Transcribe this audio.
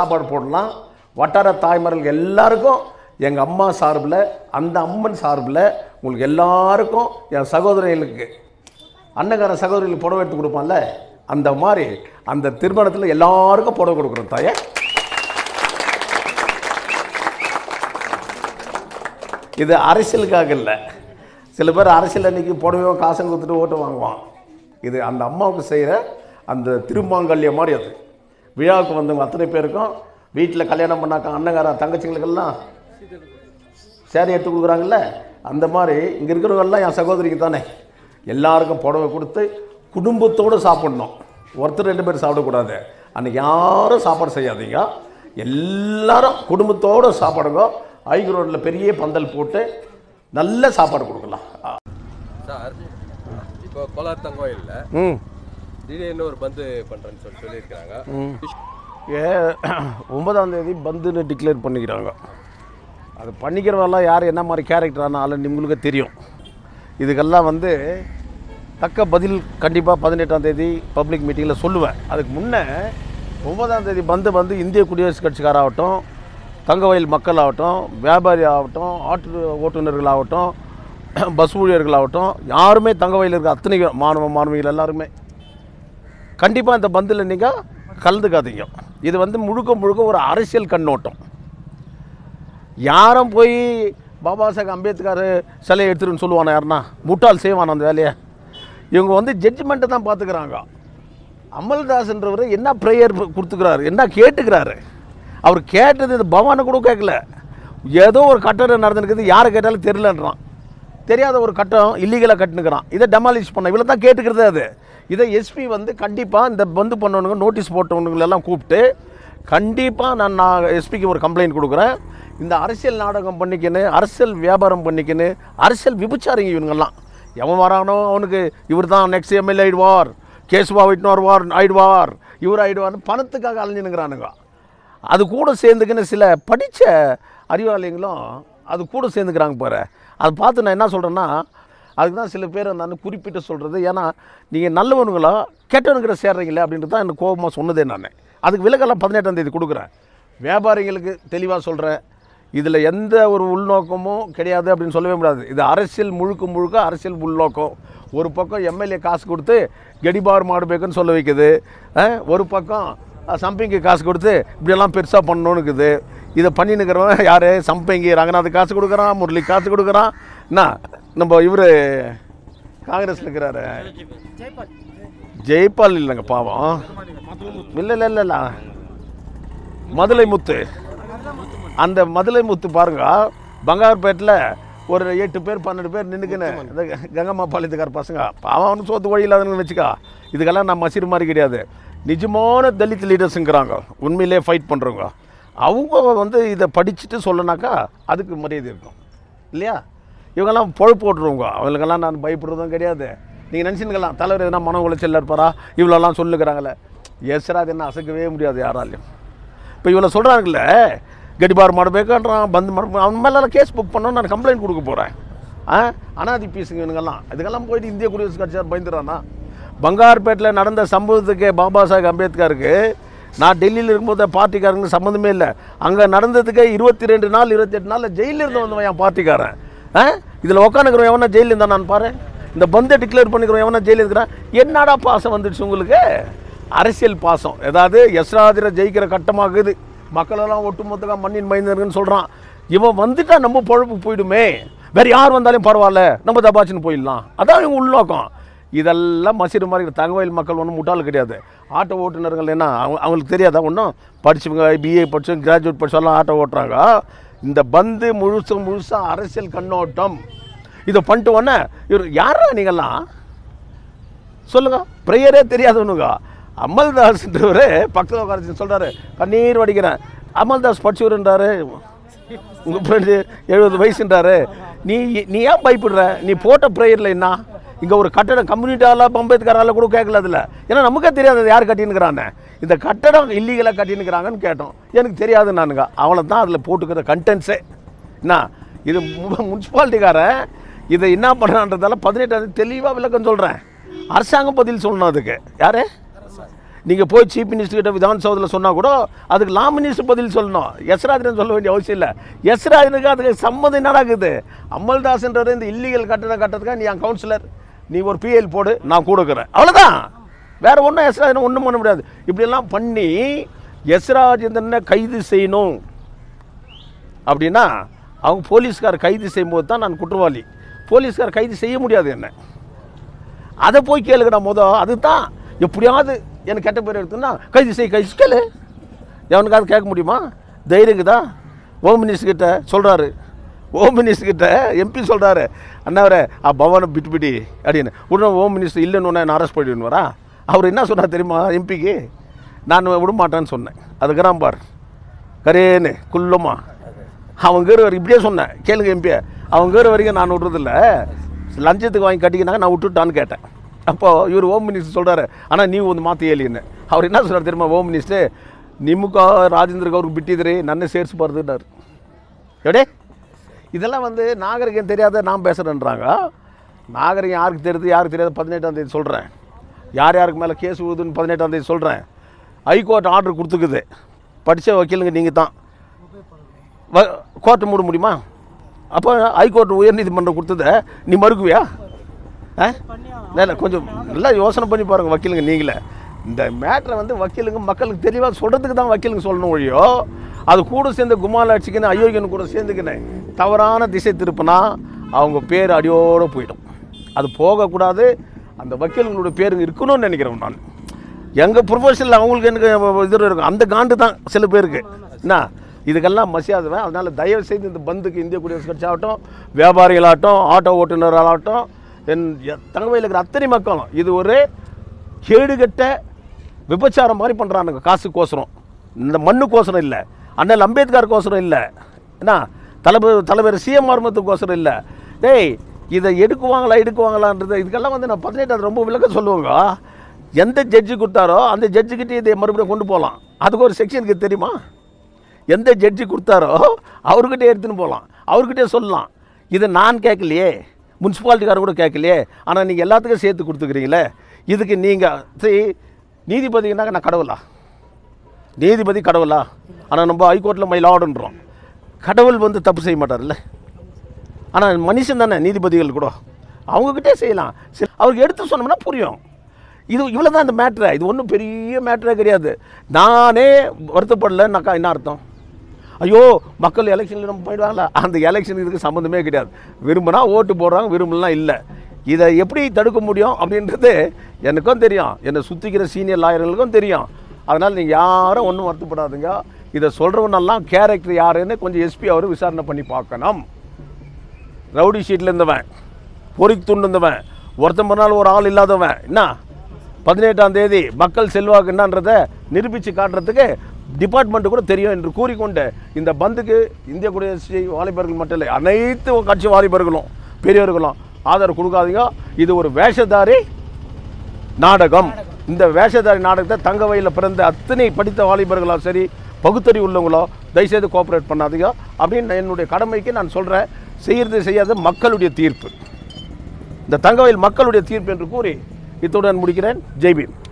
சாப்பாடு போடலாம் வட்டார தாய்மார்கள் எல்லாருக்கும் எங்கள் அம்மா சார்பில் அந்த அம்மன் சார்பில் உங்களுக்கு எல்லாருக்கும் என் சகோதரிகளுக்கு அன்னக்கார சகோதரிகளுக்கு புடவை எடுத்து கொடுப்பான்ல அந்த மாதிரி அந்த திருமணத்தில் எல்லாருக்கும் புடவை கொடுக்குறோம் தாயே இது அரசியலுக்காக இல்லை சில பேர் அரசியல் அன்னைக்கு புடவையோ காசம் கொடுத்துட்டு ஓட்டு வாங்குவான் இது அந்த அம்மாவுக்கு செய்கிற அந்த திருமாங்கல்யம் மாதிரி அது விழாவுக்கு வந்தவங்க அத்தனை பேருக்கும் வீட்டில் கல்யாணம் பண்ணாக்க அண்ணங்கார தங்கச்சிங்களுக்கெல்லாம் சேரி எடுத்து கொடுக்குறாங்கல்ல அந்த மாதிரி இங்கே இருக்கிறவங்கெல்லாம் என் சகோதரிக்கு தானே எல்லாருக்கும் புடவை கொடுத்து குடும்பத்தோடு சாப்பிடணும் ஒருத்தர் ரெண்டு பேர் சாப்பிடக்கூடாது அன்றைக்கி யாரும் சாப்பாடு செய்யாதீங்க எல்லாரும் குடும்பத்தோடு சாப்பிடுங்க ஐக்கு ரோட்டில் பெரிய பந்தல் போட்டு நல்ல சாப்பாடு கொடுக்கலாம் சார் இப்போ கோலாத்தம் கோயிலில் ம் திடீர்னு ஒரு பந்து பண்ணுறேன்னு சொல்லி சொல்லியிருக்கிறாங்க ஏ ஒன்பதாம் தேதி பந்துன்னு டிக்ளேர் பண்ணிக்கிறாங்க அது பண்ணிக்கிறவெல்லாம் யார் என்ன மாதிரி கேரக்டரான ஆளுன்னு உங்களுக்கு தெரியும் இதுக்கெல்லாம் வந்து தக்க பதில் கண்டிப்பாக பதினெட்டாம் தேதி பப்ளிக் மீட்டிங்கில் சொல்லுவேன் அதுக்கு முன்னே ஒன்பதாம் தேதி பந்து வந்து இந்திய குடியரசுக் கட்சிக்காராகட்டும் தங்கவயல் மக்கள் ஆகட்டும் வியாபாரி ஆகட்டும் ஆட்டு ஓட்டுநர்கள் ஆகட்டும் பஸ் ஊழியர்களாகட்டும் யாருமே தங்கவயல் இருக்க அத்தனை மாணவ மாணவிகள் எல்லாருமே கண்டிப்பாக இந்த பந்தில் நீங்கள் கலந்துக்காதீங்க இது வந்து முழுக்க முழுக்க ஒரு அரசியல் கண்ணோட்டம் யாரும் போய் பாபா சாஹேப் அம்பேத்கர் சிலையை எடுத்துருன்னு சொல்லுவானா யாருன்னா முட்டாள் செய்வான் அந்த வேலையை இவங்க வந்து ஜட்ஜ்மெண்ட்டை தான் பார்த்துக்கிறாங்க அமல்தாஸ்ன்றவர் என்ன ப்ரேயர் கொடுத்துக்கிறாரு என்ன கேட்டுக்கிறாரு அவர் கேட்டது இந்த பவானை கூட கேட்கல ஏதோ ஒரு கட்டடம் நடந்துருக்குது யாரை கேட்டாலும் தெரியலன்றான் தெரியாத ஒரு கட்டம் இல்லீகலாக கட்டுனுக்கிறான் இதை டெமாலிஷ் பண்ண இவ்வளோ தான் கேட்டுக்கிறது அது இதை எஸ்பி வந்து கண்டிப்பாக இந்த பந்து பண்ணவனுங்க நோட்டீஸ் போட்டவனுங்களெல்லாம் கூப்பிட்டு கண்டிப்பாக நான் நான் எஸ்பிக்கு ஒரு கம்ப்ளைண்ட் கொடுக்குறேன் இந்த அரசியல் நாடகம் பண்ணிக்கின்னு அரசியல் வியாபாரம் பண்ணிக்கின்னு அரசியல் விபச்சாரிங்க இவனுங்கெல்லாம் எவன் வரானோ அவனுக்கு இவர் தான் நெக்ஸ்ட் எம்எல்ஏ ஆயிடுவார் கேசுவா விட்னு வருவார் ஆயிடுவார் இவர் ஆயிடுவார்னு பணத்துக்காக அலைஞ்சுனுங்கிறானுங்க அது கூட சேர்ந்துக்கின்னு சில படித்த அறிவாளிங்களும் அது கூட சேர்ந்துக்கிறாங்க பாரு அதை பார்த்து நான் என்ன சொல்கிறேன்னா அதுக்கு தான் சில பேர் நான் குறிப்பிட்டு சொல்கிறது ஏன்னா நீங்கள் நல்லவனுங்களா கெட்டவனுங்கிற சேர்றீங்களே அப்படின்ட்டு தான் எனக்கு கோபமாக சொன்னதே நான் அதுக்கு விலகெல்லாம் பதினெட்டாம் தேதி கொடுக்குறேன் வியாபாரிகளுக்கு தெளிவாக சொல்கிறேன் இதில் எந்த ஒரு உள்நோக்கமும் கிடையாது அப்படின்னு சொல்லவே முடியாது இது அரசியல் முழுக்க முழுக்க அரசியல் உள்நோக்கம் ஒரு பக்கம் எம்எல்ஏ காசு கொடுத்து கெடிபார் மாடு பேக்குன்னு சொல்ல வைக்குது அஹ், ஒரு பக்கம் அஹ், சம்பிங்கு காசு கொடுத்து இப்படியெல்லாம் பெருசாக பண்ணணும்னு இருக்குது இதை பண்ணினுக்கிறவன் யார் சம்பங்கி ரங்கநாத் காசு கொடுக்குறான் முரளி காசு கொடுக்குறான் என்ன நம்ம இவர் காங்கிரஸில் இருக்கிறாரு ஜெய்பால் இல்லைங்க பாவம் இல்லை இல்லை இல்லை இல்லை மதுரை முத்து அந்த மதுரை முத்து பாருங்க பங்கார்பேட்டில் ஒரு எட்டு பேர் பன்னெண்டு பேர் நின்றுக்குன்னு இந்த கங்கம்மா பாளையத்துக்கார பசங்க பாவம் அவனு சோத்து வழி இல்லாதவங்க வச்சுக்கா இதுக்கெல்லாம் நான் மசீர் மாதிரி கிடையாது நிஜமான தலித் லீடர்ஸுங்கிறாங்க உண்மையிலே ஃபைட் பண்ணுறவங்க அவங்க வந்து இதை படிச்சுட்டு சொல்லனாக்கா அதுக்கு மரியாதை இருக்கும் இல்லையா இவங்கெல்லாம் பொழப்பு ஓட்டுறவங்க அவங்களுக்கெல்லாம் நான் பயப்படுறதும் கிடையாது நீங்கள் நினச்சினுக்கலாம் தலைவர் எதுனா மன உளைச்சல் இருப்பாரா இவ்வளோலாம் சொல்லுகிறாங்களே எஸ்ரா அது என்ன அசைக்கவே முடியாது யாராலையும் இப்போ இவ்வளோ சொல்கிறாங்கல்ல கடிபார் மாடு பேக்கன்றான் பந்து மாடு அவன் மேலெல்லாம் கேஸ் புக் பண்ணோம் நான் கம்ப்ளைண்ட் கொடுக்க போகிறேன் ஆ அனாதி பீஸுங்க இவனுங்கெல்லாம் இதுக்கெல்லாம் போயிட்டு இந்திய குடியரசு கட்சியார் பயந்துறானா பங்கார்பேட்டில் நடந்த சம்பவத்துக்கு பாபா சாஹேப் அம்பேத்கருக்கு நான் டெல்லியில் இருக்கும்போது பார்ட்டிக்காரங்க சம்மந்தமே இல்லை அங்கே நடந்ததுக்கு இருபத்தி ரெண்டு நாள் இருபத்தெட்டு நாளில் ஜெயிலில் இருந்து வந்தவன் என் பார்ட்டிக்காரன் ஆ இதில் உட்காந்துக்கிறவன் எவனா ஜெயிலில் இருந்தான் நான் பாரு இந்த பந்தை டிக்ளேர் பண்ணிக்கிறவன் எவனா ஜெயிலில் இருக்கிறான் என்னடா பாசம் வந்துடுச்சு உங்களுக்கு அரசியல் பாசம் ஏதாவது யஸ்ராஜரை ஜெயிக்கிற கட்டமாகுது மக்களெல்லாம் ஒட்டுமொத்தமாக மண்ணின் மைந்தர்கள்னு சொல்கிறான் இவன் வந்துட்டா நம்ம பொழப்பு போயிடுமே வேறு யார் வந்தாலும் பரவாயில்ல நம்ம தபாச்சுன்னு போயிடலாம் அதான் இவங்க உள்நோக்கம் இதெல்லாம் மசீடு மாதிரி இருக்கிற தகவல் மக்கள் ஒன்றும் முட்டாள் கிடையாது ஆட்டோ ஓட்டுநர்கள் என்ன அவங்க அவங்களுக்கு தெரியாதா ஒன்றும் படிச்சவங்க பிஏ படிச்சு கிராஜுவேட் படிச்சவெல்லாம் ஆட்டோ ஓட்டுறாங்க இந்த பந்து முழுசு முழுசாக அரசியல் கண்ணோட்டம் இதை பண்ணிட்டு உடனே இவர் யாரா நீங்கள்லாம் சொல்லுங்க ப்ரேயரே தெரியாதவனுங்க அமல்தாஸ்ன்றவர் பக்கத்தில் உட்காந்து சொல்கிறாரு கண்ணீர் வடிக்கிறேன் அமல்தாஸ் படிச்சவருன்றாரு உங்கள் ஃப்ரெண்டு எழுபது வயசுன்றாரு நீ நீ ஏன் பயப்படுற நீ போட்ட ப்ரேயரில் என்ன இங்கே ஒரு கட்டடம் கம்யூனிட்டால அம்பேத்கரால கூட கேட்கல அதில் ஏன்னா நமக்கே தெரியாது அது யார் கட்டினுக்கிறான்னு இந்த கட்டடம் இல்லீகலாக கட்டினுக்கிறாங்கன்னு கேட்டோம் எனக்கு தெரியாது நானுங்க அவளை தான் அதில் போட்டுக்கிற கண்டென்ட்ஸே என்ன இது முனிசிபாலிட்டிக்காரன் இதை என்ன பண்ணுறான்றதால பதினெட்டாவது தெளிவாக விளக்கம் சொல்கிறேன் அரசாங்கம் பதில் சொல்லணும் அதுக்கு யாரு நீங்கள் போய் சீஃப் மினிஸ்டர் கிட்ட விதான் சௌதில் சொன்னால் கூட அதுக்கு லா மினிஸ்டர் பதில் சொல்லணும் எஸ்ராஜன் சொல்ல வேண்டிய அவசியம் இல்லை எஸ்ராஜனுக்கு அதுக்கு சம்மதம் என்ன நடக்குது அமல்தாஸ்ன்றது இந்த இல்லீகல் கட்டணம் கட்டுறதுக்காக நீ என் கவுன்சிலர் நீ ஒரு பிஎல் போடு நான் கொடுக்குறேன் அவ்வளோதான் வேற ஒன்றும் எஸ்ராஜன் ஒன்றும் பண்ண முடியாது இப்படியெல்லாம் பண்ணி எஸ்ராஜேந்திரனை கைது செய்யணும் அப்படின்னா அவங்க போலீஸ்கார் கைது செய்யும்போது தான் நான் குற்றவாளி போலீஸ்கார் கைது செய்ய முடியாது என்ன அதை போய் கேளுங்கடா முத அதுதான் எப்படியாவது எனக்கு கெட்ட பேர் எடுத்துன்னா கைது செய் கைது கேளு எவனுக்காவது கேட்க முடியுமா தைரியங்குதா ஹோம் மினிஸ்டர் கிட்ட சொல்கிறாரு ஹோம் மினிஸ்டர் கிட்ட எம்பி சொல்கிறாரு அண்ணாவரே ஆ பவனை பிட்டு பிடி அப்படின்னு உடனே ஹோம் மினிஸ்டர் இல்லைன்னு உடனே என்ன அரெஸ்ட் பண்ணிடுவாரா அவர் என்ன சொன்னார் தெரியுமா எம்பிக்கு நான் விட மாட்டேன்னு சொன்னேன் அதுக்குறான் பார் கரேன்னு குள்ளமா அவங்க கேறு வரைக்கும் இப்படியே சொன்னேன் கேளுங்க எம்பியை அவங்க கேறு வரைக்கும் நான் விட்றதில்ல லஞ்சத்துக்கு வாங்கி கட்டிக்கினாங்க நான் விட்டுட்டான்னு கேட்டேன் அப்போது இவர் ஹோம் மினிஸ்டர் சொல்கிறாரு ஆனால் நீ ಒಂದು ಮಾತು ಹೇಳಿன்னு அவர் என்ன சொல்கிறார் தெரியுமா ஹோம் மினிஸ்டர் ನಿಮ್ಗ ರಾಜೇಂದ್ರಗೆ ಅವ್ರಿಗೆ ಬಿಟ್ಟಿದ್ರಿ ನನ್ನ ಸೇರಿಸಬಾರ್ದುன்னாரு எடே இதெல்லாம் வந்து நாகரிகம் தெரியாத நான் பேசுகிறேன்றாங்க நாகரிகம் யாருக்கு தெரியுது யாருக்கு தெரியாது பதினெட்டாம் தேதி சொல்கிறேன் யார் யாருக்கு மேலே கேஸ் விழுதுன்னு பதினெட்டாம் தேதி சொல்கிறேன் ஹைகோர்ட் ஆர்டர் கொடுத்துக்குது படித்த வக்கீலுங்க நீங்கள் தான் வ கோர்ட்டை மூட முடியுமா அப்போ ஹைகோர்ட் உயர்நீதிமன்றம் கொடுத்ததை நீ மறுக்குவியா ஆ இல்லை இல்லை கொஞ்சம் நல்லா யோசனை பண்ணி பாருங்கள் வக்கீலுங்க நீங்களே இந்த மேட்ரை வந்து வக்கீலுங்க மக்களுக்கு தெளிவாக சொல்கிறதுக்கு தான் வக்கீலுங்க சொல்லணும் ஒழியோ அது கூட சேர்ந்து குமாலாட்சிக்குன்னு அயோக்கியன் கூட சேர்ந்துக்கின்னு தவறான திசை திருப்பினா அவங்க பேர் அடியோடு போயிடும் அது போகக்கூடாது அந்த வக்கீலுங்களோட பேருங்க இருக்கணும்னு நினைக்கிறேன் நான் எங்கள் ப்ரொஃபஷனில் அவங்களுக்கு எனக்கு இது இருக்கும் அந்த காண்டு தான் சில பேருக்கு என்ன இதுக்கெல்லாம் மசியாதுவேன் அதனால் தயவு செய்து இந்த பந்துக்கு இந்திய குடியரசு கட்சி ஆகட்டும் வியாபாரிகளாகட்டும் ஆட்டோ ஓட்டுநர்களாகட்டும் என் எ- தங்கவையில் இருக்கிற அத்தனை மக்களும் இது ஒரு கேடுகட்ட விபச்சாரம் மாதிரி பண்ணுறானுங்க காசுக்கோசரம் இந்த மண்ணுக்கோசரம் இல்லை அண்ணல் அம்பேத்கருக்கோசரம் இல்லை என்ன தலைவர் தலைவர் சிஎம் மர்மத்துக்கோசரம் இல்லை டேய் இதை எடுக்குவாங்களா எடுக்குவாங்களான்றது இதுக்கெல்லாம் வந்து நான் பதினெட்டாவது ரொம்ப விளக்க சொல்லுவாங்க எந்த ஜட்ஜி கொடுத்தாரோ அந்த ஜட்ஜுக்கிட்டே இதை மறுபடியும் கொண்டு போகலாம் அதுக்கு ஒரு செக்ஷனுக்கு தெரியுமா எந்த ஜட்ஜி கொடுத்தாரோ அவர்கிட்டே எடுத்துன்னு போகலாம் அவர்கிட்டே சொல்லலாம் இதை நான் கேட்கலையே முனிசிபாலிட்டிக்காரர் கூட கேட்கலையே ஆனால் நீங்கள் எல்லாத்துக்கும் சேர்த்து கொடுத்துக்கிறீங்களே இதுக்கு நீங்கள் சரி நீதிபதினாக்க நான் கடவுளா நீதிபதி கடவுளா ஆனால் நம்ம ஹைகோர்ட்டில் மயிலாடுன்றோம் கடவுள் வந்து தப்பு செய்ய மாட்டார்ல ஆனால் மனுஷன் தானே நீதிபதிகள் கூட அவங்கக்கிட்டே செய்யலாம் சரி அவருக்கு எடுத்து சொன்னோம்னா புரியும் இது இவ்வளோ தான் இந்த மேட்ரு இது ஒன்றும் பெரிய மேட்ரே கிடையாது நானே வருத்தப்படலன்னாக்கா என்ன அர்த்தம் ஐயோ மக்கள் எலெக்ஷனில் நம்ம போயிடுவாங்களா அந்த எலெக்ஷன் இதுக்கு சம்மந்தமே கிடையாது விரும்பினா ஓட்டு போடுறாங்க விரும்பலாம் இல்லை இதை எப்படி தடுக்க முடியும் அப்படின்றது எனக்கும் தெரியும் என்னை சுற்றிக்கிற சீனியர் லாயர்களுக்கும் தெரியும் அதனால் நீங்கள் யாரும் ஒன்றும் வருத்தப்படாதுங்க இதை சொல்கிறவனெல்லாம் கேரக்டர் யாருன்னு கொஞ்சம் எஸ்பி அவர் விசாரணை பண்ணி பார்க்கணும் ரவுடி ஷீட்டில் இருந்தவன் பொறிக்கு துண்டு இருந்தவன் ஒருத்தன் பண்ணாலும் ஒரு ஆள் இல்லாதவன் என்ன பதினெட்டாம் தேதி மக்கள் செல்வாக்கு என்னன்றதை நிரூபித்து காட்டுறதுக்கு டிபார்ட்மெண்ட்டு கூட தெரியும் என்று கூறிக்கொண்டு இந்த பந்துக்கு இந்திய குடியரசு வாலிபர்கள் மட்டும் இல்லை அனைத்து கட்சி வாலிபர்களும் பெரியவர்களும் ஆதரவு கொடுக்காதீங்க இது ஒரு வேஷதாரி நாடகம் இந்த வேஷதாரி நாடகத்தை தங்க வயலில் பிறந்த அத்தனை படித்த வாலிபர்களோ சரி பகுத்தறிவு உள்ளவங்களோ தயவுசெய்து கோஆப்ரேட் பண்ணாதீங்க அப்படின்னு நான் என்னுடைய கடமைக்கு நான் சொல்கிறேன் செய்யறது செய்யாத மக்களுடைய தீர்ப்பு இந்த தங்கவயல் மக்களுடைய தீர்ப்பு என்று கூறி இத்துடன் முடிக்கிறேன் ஜெய்பீம்